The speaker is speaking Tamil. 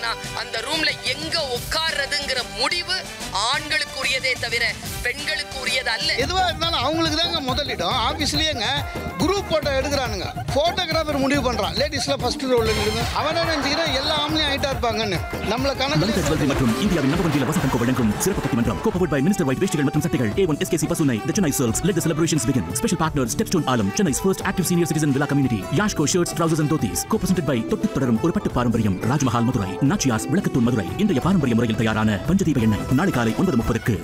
அப்படின்னா அந்த ரூம்ல எங்க உட்கார்றதுங்கிற முடிவு ஆண்களுக்கு உரியதே தவிர பெண்களுக்கு உரியது அல்ல எதுவா இருந்தாலும் அவங்களுக்கு தாங்க முதலிடம் ஆபீஸ்லயேங்க குரூப் போட்டோ எடுக்கிறானுங்க போட்டோகிராஃபர் முடிவு பண்றான் லேடிஸ்ல ஃபர்ஸ்ட் ரோல் இருக்குது அவனே நினைச்சுக்கிறேன் எல்லா ஆம்பளையும் ஆயிட்டா இருப்பாங்கன்னு நம்மள லலிதா கணக்கு ஜுவல்லரி மற்றும் இந்தியாவின் number one dealer Vasantham co வழங்கும் சிறப்பு பட்டிமன்றம் கோபவுட் பை மினிஸ்டர் வைட் வேஷ்டிகள் மற்றும் சட்டைகள் ஏ ஒன் எஸ்கேசி பசுனை the Chennai silks let the celebrations begin special partner step stone ஆலம் Chennai's first active senior citizen விழா கம்யூனிட்டி யாஷ்கோ shirts trousers and dhotis co presented by தொட்டு தொடரும் ஒரு பட்டு பாரம்பரியம் ராஜ்மஹால் மதுரை நாச்சியாஸ் விளக்கத்தூர் மதுரை இன்றைய பாரம்பரிய முறையில் தயாரான பஞ்சதீப எண்ணெய் நாளை காலை ஒன்பது முப்பதுக்கு